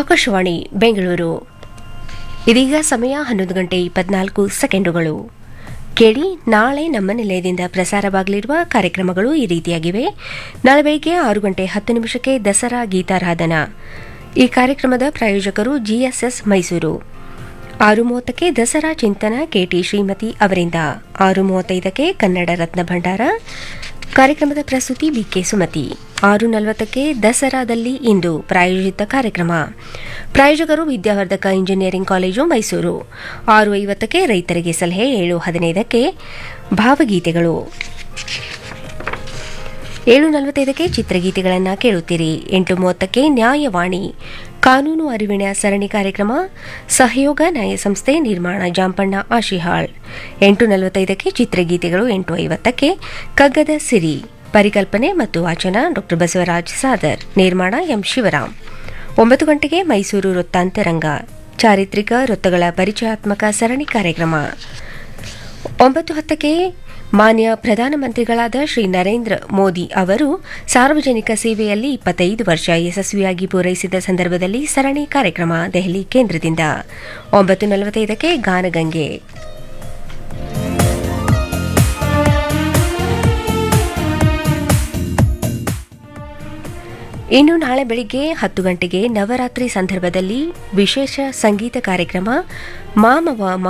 ಆಕಾಶವಾಣಿ ಬೆಂಗಳೂರು ಇದೀಗ ಸಮಯ ಹನ್ನೊಂದು ಗಂಟೆ ಇಪ್ಪತ್ನಾಲ್ಕು ಸೆಕೆಂಡುಗಳು ಕೇಳಿ ನಾಳೆ ನಮ್ಮ ನಿಲಯದಿಂದ ಪ್ರಸಾರವಾಗಲಿರುವ ಕಾರ್ಯಕ್ರಮಗಳು ಈ ರೀತಿಯಾಗಿವೆ ನಾಳೆ ಬೆಳಗ್ಗೆ ಆರು ಗಂಟೆ ಹತ್ತು ನಿಮಿಷಕ್ಕೆ ದಸರಾ ಗೀತಾರಾಧನಾ ಈ ಕಾರ್ಯಕ್ರಮದ ಪ್ರಾಯೋಜಕರು ಜಿಎಸ್ಎಸ್ ಮೈಸೂರು ಆರು ಮೂವತ್ತಕ್ಕೆ ದಸರಾ ಚಿಂತನ ಕೆಟಿ ಶ್ರೀಮತಿ ಅವರಿಂದ ಆರು ಮೂವತ್ತೈದಕ್ಕೆ ಕನ್ನಡ ರತ್ನ ಭಂಡಾರ ಕಾರ್ಯಕ್ರಮದ ಪ್ರಸ್ತುತಿ ಬಿಕೆ ಸುಮತಿ ಆರು ನಲವತ್ತಕ್ಕೆ ದಸರಾದಲ್ಲಿ ಇಂದು ಪ್ರಾಯೋಜಿತ ಕಾರ್ಯಕ್ರಮ ಪ್ರಾಯೋಜಕರು ವಿದ್ಯಾವರ್ಧಕ ಇಂಜಿನಿಯರಿಂಗ್ ಕಾಲೇಜು ಮೈಸೂರು ಆರು ಐವತ್ತಕ್ಕೆ ರೈತರಿಗೆ ಸಲಹೆ ಏಳು ಹದಿನೈದಕ್ಕೆ ಭಾವಗೀತೆಗಳು ಏಳು ನಲವತ್ತೈದಕ್ಕೆ ಚಿತ್ರಗೀತೆಗಳನ್ನು ಕೇಳುತ್ತೀರಿ ಎಂಟು ಮೂವತ್ತಕ್ಕೆ ನ್ಯಾಯವಾಣಿ ಕಾನೂನು ಅರಿವಿನ ಸರಣಿ ಕಾರ್ಯಕ್ರಮ ಸಹಯೋಗ ನ್ಯಾಯ ಸಂಸ್ಥೆ ನಿರ್ಮಾಣ ಜಾಂಪಣ್ಣ ಆಶಿಹಾಳ್ ಎಂಟು ನಲವತ್ತೈದಕ್ಕೆ ಚಿತ್ರಗೀತೆಗಳು ಎಂಟು ಐವತ್ತಕ್ಕೆ ಕಗ್ಗದ ಸಿರಿ ಪರಿಕಲ್ಪನೆ ಮತ್ತು ವಾಚನ ಡಾ ಬಸವರಾಜ್ ಸಾದರ್ ನಿರ್ಮಾಣ ಎಂ ಶಿವರಾಮ್ ಒಂಬತ್ತು ಗಂಟೆಗೆ ಮೈಸೂರು ವೃತ್ತಾಂತರಂಗ ಚಾರಿತ್ರಿಕ ವೃತ್ತಗಳ ಪರಿಚಯಾತ್ಮಕ ಸರಣಿ ಕಾರ್ಯಕ್ರಮ ಒಂಬತ್ತು ಹತ್ತಕ್ಕೆ ಮಾನ್ಯ ಪ್ರಧಾನಮಂತ್ರಿಗಳಾದ ಶ್ರೀ ನರೇಂದ್ರ ಮೋದಿ ಅವರು ಸಾರ್ವಜನಿಕ ಸೇವೆಯಲ್ಲಿ ಇಪ್ಪತ್ತೈದು ವರ್ಷ ಯಶಸ್ವಿಯಾಗಿ ಪೂರೈಸಿದ ಸಂದರ್ಭದಲ್ಲಿ ಸರಣಿ ಕಾರ್ಯಕ್ರಮ ದೆಹಲಿ ಕೇಂದ್ರದಿಂದ ಒಂಬತ್ತು ನಲವತ್ತೈದಕ್ಕೆ ಗಾನಗಂಗೆ ಇನ್ನು ನಾಳೆ ಬೆಳಿಗ್ಗೆ ಹತ್ತು ಗಂಟೆಗೆ ನವರಾತ್ರಿ ಸಂದರ್ಭದಲ್ಲಿ ವಿಶೇಷ ಸಂಗೀತ ಕಾರ್ಯಕ್ರಮ ಮಾಮವ